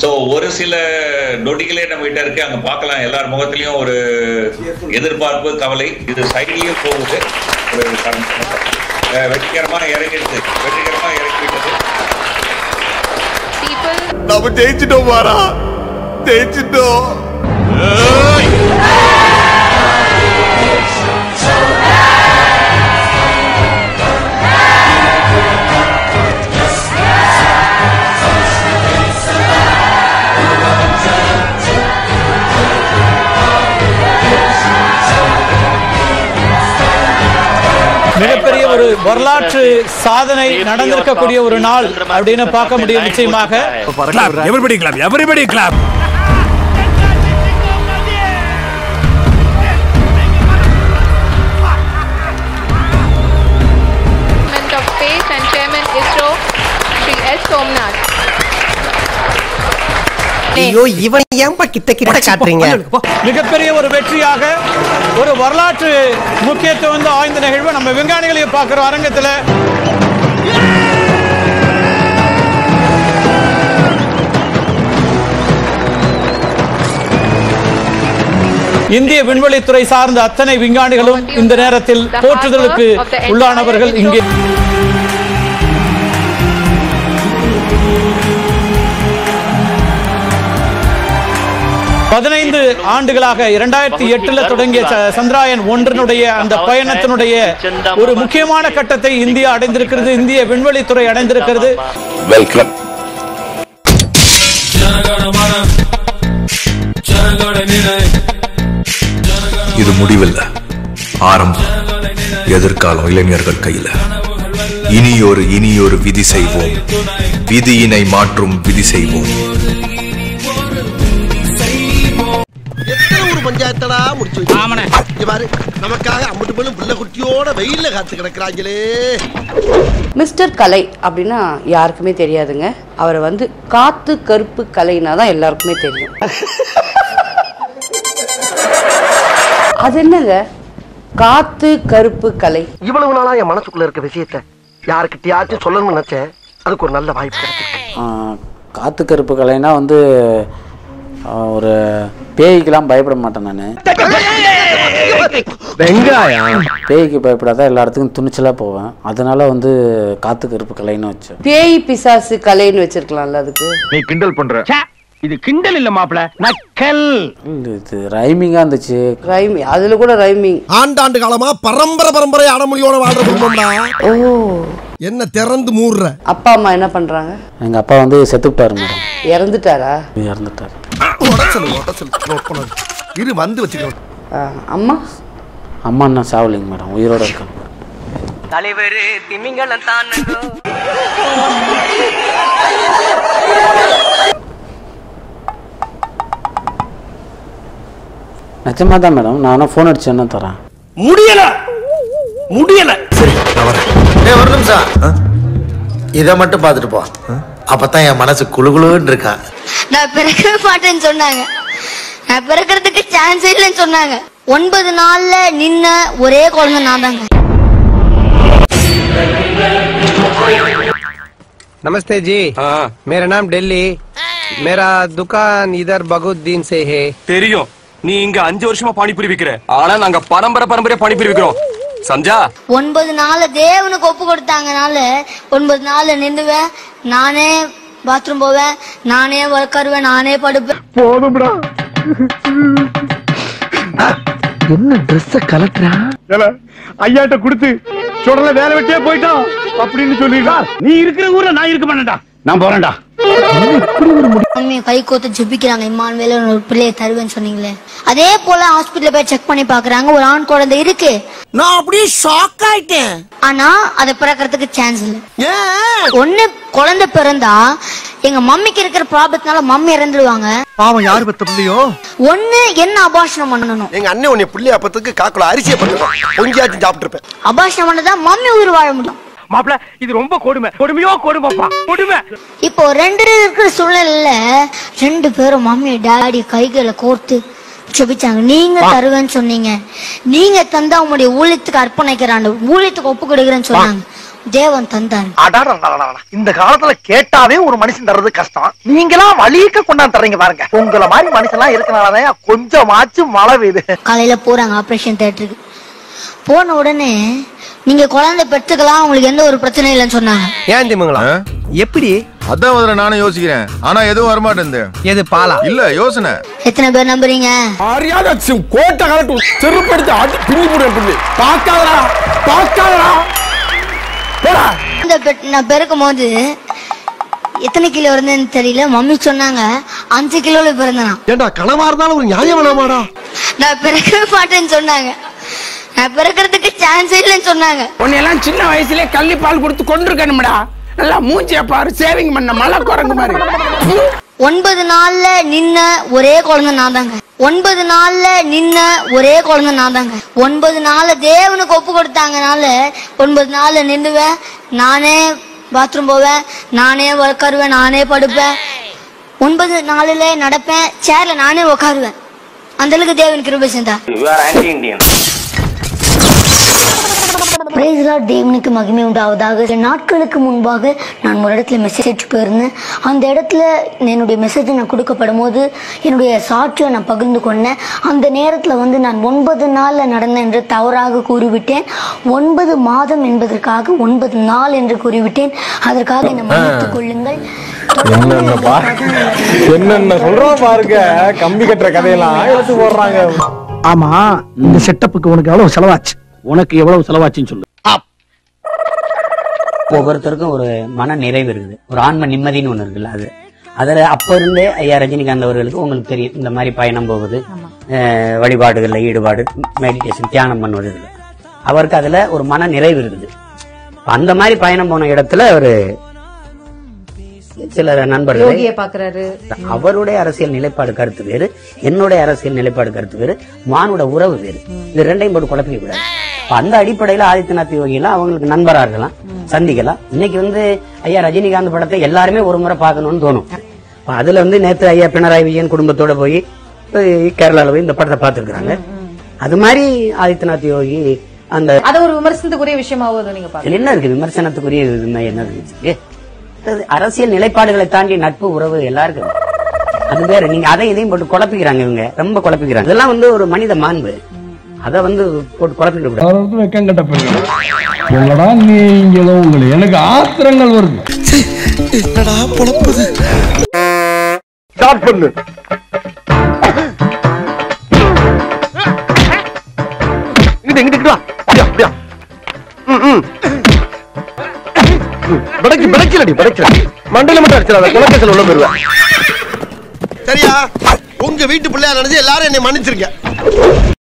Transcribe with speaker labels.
Speaker 1: So ஒரு சில நொடிகளே நம்ம கிட்ட இருக்கு அங்க பார்க்கலாம் எல்லார் முகத்திலையும் ஒரு எதிர்பார்ப்பு கவலை இது சைட்லயும் போகுது ஒரு கரண்- அஹ் வெற்றிகரமா இறங்கிடுது வெற்றிகரமா இறங்கிவிட்டது
Speaker 2: people
Speaker 3: நம்ம ஜெயிச்சிட்டோம் மாறா ஜெயிச்சிட்டோம்
Speaker 4: மிகப்பெரிய ஒரு வரலாற்று சாதனை நடந்திருக்கக்கூடிய ஒரு நாள் அப்படின்னு பார்க்க முடியும் நிச்சயமாக
Speaker 3: everybody clap everybody clap
Speaker 2: Department of Space and Chairman ISRO, Sri S. Somnath.
Speaker 5: ஐயோ இவன் ஏன்பா கிட்ட கிட்ட காட்டுறீங்க
Speaker 4: மிகப்பெரிய ஒரு வெற்றியாக ஒரு வரலாற்று முக்கியத்துவம் வாய்ந்த நிகழ்வு நம்ம விஞ்ஞானிகளையும் பார்க்கிறோம் அரங்கத்துல இந்திய விண்வெளித்துறை சார்ந்த அத்தனை விஞ்ஞானிகளும் இந்த நேரத்தில் போற்றுதலுக்கு உள்ளானவர்கள் இங்கே பதினைந்து ஆண்டுகளாக இரண்டாயிரத்தி எட்டுல தொடங்கிய ச- சந்திராயன் ஒன்றினுடைய அந்த பயணத்தினுடைய ஒரு முக்கியமான கட்டத்தை இந்தியா அடைந்திருக்கிறது இந்திய விண்வெளித்துறை அடைந்திருக்கிறது
Speaker 3: வெல்கம்
Speaker 6: இது முடிவில்ல ஆரம்பம் எதிர்காலம் இளைஞர்கள் கையில இனியொரு இனியொரு விதி செய்வோம் விதியினை மாற்றும் விதி செய்வோம்
Speaker 5: எத்தனை ஒரு பஞ்சாயத்தடா முடிச்சு வச்சு இங்க பாரு நமக்காக அம்பட்டு பெண்ணும் புள்ள குட்டியோட வெயில்ல காத்து கிடக்குறாங்களே
Speaker 7: மிஸ்டர் கலை அப்படின்னா யாருக்குமே தெரியாதுங்க அவரை வந்து காத்து கருப்பு கலைனா தான் எல்லாருக்குமே தெரியும் அது என்னங்க காத்து கருப்பு கலை
Speaker 5: இவ்வளவு நாளா என் மனசுக்குள்ள இருக்க விஷயத்த யாருக்கிட்டயாச்சும் சொல்லணும்னு நினைச்சேன் அதுக்கு ஒரு நல்ல வாய்ப்பு கிடைச்சிருக்கு
Speaker 8: காத்து கருப்பு கலைனா வந்து ஆ, ஒரு பேய்க்கெல்லாம் பயப்பட மாட்டேன் நான்
Speaker 5: வெங்காயம்
Speaker 8: பேய்க்கு பயப்படாத எல்லா இடத்துக்கும் துணிச்சலாக போவேன் அதனால வந்து காத்து கருப்பு கலைன்னு வச்சேன்
Speaker 7: பேய் பிசாசு கலைன்னு வச்சிருக்கலாம்ல அதுக்கு
Speaker 3: நீ கிண்டல் பண்ற
Speaker 9: இது கிண்டல் இல்ல மாப்பிள நக்கல்
Speaker 8: இது- இது ரைமிங்காக இருந்துச்சு
Speaker 7: ரைம் அதுல கூட ரைமிங்
Speaker 5: ஆண்டாண்டு காலமா பரம்பரை பரம்பரை அடமொழியோட வாழ்ற குடும்பம்டா
Speaker 7: ஓ
Speaker 5: என்ன திறந்து மூடுற
Speaker 7: அப்பா அம்மா என்ன பண்றாங்க
Speaker 8: எங்கள் அப்பா வந்து செத்துவிட்டாரு மேடம்
Speaker 7: இறந்துட்டாரா
Speaker 8: இறந்துட்டார்
Speaker 5: உடச்சல் உடச்சல் நோட் பண்ணாது இரு வந்து வச்சுக்கிறோம்
Speaker 7: ஆ, அம்மா
Speaker 8: அம்மா என்ன சாவலிங்க மேடம் உயிரோட இருக்காங்க
Speaker 9: தலைவர் திமிங்கலம் தான்
Speaker 8: நிஜமாக தான் மேடம் நான் ஃபோன் அடிச்சு என்ன தரேன்
Speaker 5: முடியல முடியல
Speaker 6: சரி நான் வரேன்
Speaker 10: டேய் ஒரு நிமிஷம் இதை மட்டும் பார்த்துட்டு போ அப்பதான் என் மனசு குளுகுளுன்னு இருக்கான்
Speaker 11: நான் பிறக்கவே மாட்டேன்னு சொன்னாங்க நான் பிறக்கிறதுக்கு சான்ஸ் இல்லைன்னு சொன்னாங்க ஒன்பது நாள்ல நின்ன ஒரே குழந்தை நான் தாங்க
Speaker 9: नमस्ते जी मेरा नाम दिल्ली मेरा दुकान इधर बगुद्दीन से है
Speaker 3: தெரியும் நீ இங்க அஞ்சு வருஷமா பானிபூரி விக்கிற ஆனா நாங்க பரம்பரை பரம்பரையா பானிபூரி விக்கிறோம் சம்ஜா
Speaker 11: ஒன்பது நாள்ல தேவனுக்கு ஒப்பு கொடுத்தாங்கனால ஒன்பது நாள்ல நின்றுவேன் நானே பாத்ரூம் போவேன் நானே உட்காருவேன் நானே படுப்பேன்
Speaker 3: போதும்டா
Speaker 9: என்ன ட்ரெஸ் கலட்டுறான்
Speaker 3: ஐயாட்ட கொடுத்து சுடல வேலை வெட்டியே போயிட்டான் அப்படின்னு சொல்லிடுறா
Speaker 9: நீ இருக்கிற ஊர்ல நான் இருக்க மாட்டேன்டா நான் போறேன்டா
Speaker 11: மம்மி கை கோத்து ஜெபிக்கிறாங்க இம்மான் வேலை ஒரு பிள்ளையை தருவேன்னு சொன்னீங்களே அதே போல ஹாஸ்பிட்டல்ல போய் செக் பண்ணி பாக்குறாங்க ஒரு ஆண் குழந்தை இருக்கு
Speaker 5: நான் அப்படியே ஷாக் ஆயிட்டேன்
Speaker 11: ஆனா அதை பிறக்கிறதுக்கு சான்ஸ் இல்ல
Speaker 5: ஏன்
Speaker 11: ஒண்ணு குழந்தை பிறந்தா எங்க மம்மிக்கு இருக்கிற ப்ராப்ளத்தினால மம்மி இறந்துடுவாங்க
Speaker 5: பாவம் யாரு பெத்த பிள்ளையோ
Speaker 11: ஒண்ணு என்ன அபாஷனம் பண்ணணும்
Speaker 5: எங்க அண்ணன் உன்னை பிள்ளைய அப்பத்துக்கு காக்குல அரிசியை பத்துறோம் பொங்கியாச்சும் சாப்பிட்டு இருப்பேன்
Speaker 11: அபாஷனம் பண்ணதா மம்மி உயிர் வாழ முடியும்
Speaker 9: மாப்பிள இது ரொம்ப கொடுமை கொடுமையோ கொடுமைப்பா கொடுமை
Speaker 11: இப்போ ரெண்டு பேர் இருக்கிற சூழ்நிலையில ரெண்டு பேரும் மம்மி டாடி கைகளை கோர்த்து செபிச்சாங்க நீங்க தருவேன்னு சொன்னீங்க நீங்க தந்தா உங்களுடைய ஊழியத்துக்கு அர்ப்பணிக்கிறாண்டு ஊழியத்துக்கு ஒப்பு கொடுக்குறேன்னு சொன்னாங்க தேவன் தந்தாரு
Speaker 10: அடாடா இந்த காலத்துல கேட்டாவே ஒரு மனுஷன் தர்றது கஷ்டம் நீங்களாம் வழிக்க கொண்டாந்து தர்றீங்க பாருங்க உங்களை மாதிரி மனுஷன்லாம் இருக்கனாலதான் கொஞ்சமாச்சும் மழை பெய்யுது
Speaker 11: காலையில போறாங்க ஆபரேஷன் தியேட்டருக்கு போன உடனே நீங்க குழந்தை பெற்றுக்கலாம் உங்களுக்கு எந்த ஒரு பிரச்சனையும் இல்லைன்னு சொன்னாங்க
Speaker 9: ஏன் திமுங்களா எப்படி
Speaker 6: அதான் முதல்ல நானும் யோசிக்கிறேன் ஆனா எதுவும் வரமாட்டேன்
Speaker 9: எது பாலா
Speaker 6: இல்ல யோசனை
Speaker 11: எத்தனை பேர் நம்புறீங்க
Speaker 3: அறியாத கோட்டை கலட்டு செருப்படுத்து அடி பின்னி போடு பின்னி பார்க்காதடா பார்க்காதடா போடா
Speaker 11: இந்த பெட் நான் பிறக்கும் போது எத்தனை கிலோ இருந்தேன்னு தெரியல மம்மி சொன்னாங்க அஞ்சு கிலோல பிறந்தேனா
Speaker 5: ஏண்டா கனவா இருந்தாலும் ஒரு நியாயம் வேணாமாடா
Speaker 11: நான் பிறக்கவே மாட்டேன்னு சொன்னாங்க நான் பிறக்கிறதுக்கு சான்ஸ் இல்லைன்னு சொன்னாங்க
Speaker 12: உன்னையெல்லாம் சின்ன வயசுலயே கள்ளி பால் கொடுத்து கொண்டிருக்கணும்டா நல்லா மூஞ்சிய பாரு சேவிங் பண்ண மலை குரங்கு மாதிரி
Speaker 11: ஒன்பது நாள்ல நின்ன ஒரே குழந்தை நான் தாங்க ஒன்பது நாள்ல நின்ன ஒரே குழந்தை நான் தாங்க ஒன்பது நாள்ல தேவனுக்கு ஒப்பு கொடுத்தாங்கனால ஒன்பது நாள்ல நின்றுவேன் நானே பாத்ரூம் போவேன் நானே உட்காருவேன் நானே படுப்பேன் ஒன்பது நாளில நடப்பேன் சேர்ல நானே உட்காருவேன் அந்த அளவுக்கு தேவன் கிருபை செஞ்சா பிரைஸ்லா தேவனுக்கு மகிமை உண்டாவதாக சில நாட்களுக்கு முன்பாக நான் ஒரு இடத்துல மெசேஜ் போயிருந்தேன் அந்த இடத்துல என்னுடைய மெசேஜ் நான் கொடுக்கப்படும் போது என்னுடைய சாட்சியை நான் பகிர்ந்து கொண்டேன் அந்த நேரத்தில் வந்து நான் ஒன்பது நாளில் நடந்தேன் என்று தவறாக கூறிவிட்டேன் ஒன்பது மாதம் என்பதற்காக ஒன்பது நாள் என்று கூறிவிட்டேன் அதற்காக என்னை மன்னித்துக் கொள்ளுங்கள்
Speaker 3: என்னென்ன பா என்னென்ன சொல்றோம் பாருங்க கம்பி கட்டுற கதையெல்லாம் எடுத்து போடுறாங்க
Speaker 12: ஆமா இந்த செட்டப்புக்கு உனக்கு எவ்வளவு செலவாச்சு உனக்கு எவ்வளவு செலவாச்சுன்னு சொல்லு
Speaker 13: ஒவ்வொருத்தருக்கும் ஒரு மன நிறைவு இருக்குது ஒரு ஆன்ம நிம்மதின்னு ஒண்ணு இருக்குல்ல அது அதுல அப்ப இருந்தே ஐயா ரஜினிகாந்த் அவர்களுக்கு உங்களுக்கு தெரியும் இந்த மாதிரி பயணம் போகுது அஹ், வழிபாடுகள்ல ஈடுபாடு மெடிடேஷன் தியானம் பண்ணுவது இருக்கு அவருக்கு அதுல ஒரு மன நிறைவு இருக்குது அந்த மாதிரி பயணம் போன இடத்துல ஒரு சில நண்பர்கள்
Speaker 7: யோகிய பாக்குறாரு
Speaker 13: அவருடைய அரசியல் நிலைப்பாடு கருத்து வேறு என்னுடைய அரசியல் நிலைப்பாடு கருத்து வேறு மானுட உறவு வேறு இது ரெண்டையும் போட்டு குழப்பிக்க கூடாது அப்ப அந்த அடிப்படையில ஆதித்யநாத் யோகிலாம் அவங்களுக்கு நண்பரா இருக்கலாம் சந்திக்கலாம் இன்னைக்கு வந்து ஐயா ரஜினிகாந்த் படத்தை எல்லாருமே ஒரு முறை பார்க்கணும்னு தோணும் அப்ப அதுல வந்து நேத்து ஐயா பினராயி விஜயன் குடும்பத்தோட போய் அஹ், கேரளால போய் இந்த படத்தை பார்த்திருக்காங்க அது மாதிரி ஆதித்யநாத் யோகி அந்த
Speaker 7: அது ஒரு விமர்சனத்துக்குரிய விஷயமாவது நீங்க பாருங்க
Speaker 13: இதுல என்ன இருக்கு விமர்சனத்துக்குரிய இது என்ன இருக்கு அது அரசியல் நிலைப்பாடுகளை தாண்டி நட்பு உறவு எல்லாருக்கும் அது வேற நீங்க அதை இதையும் போட்டு குழப்பிக்கிறாங்க இவங்க ரொம்ப குழப்பிக்கிறாங்க இதெல்லாம் வந்து ஒரு மனித மாண்பு அத வந்து போட்டு குழப்பிக்க கூடாது
Speaker 14: வெக்கம் கட்ட பெண்ணு உங்களடா நீங்களும் உங்களை எனக்கு ஆத்திரங்கள் வருது
Speaker 5: என்னடா பொழப்புது
Speaker 14: ஸ்டார்ட் பண்ணு
Speaker 10: இங்கிட்டு இங்கிட்டு வா அப்படியா அப்படியா ம், ம். பிடைக்கு பிடைக்கலடி பிடைக்கல மண்டையில மட்டும் அடிச்சிடாத குலக்கேசல் உள்ள போயிருவேன்
Speaker 5: சரியா உங்க வீட்டு பிள்ளையா நினைச்சு எல்லாரும் என்னை மன்னிச்சிருங்க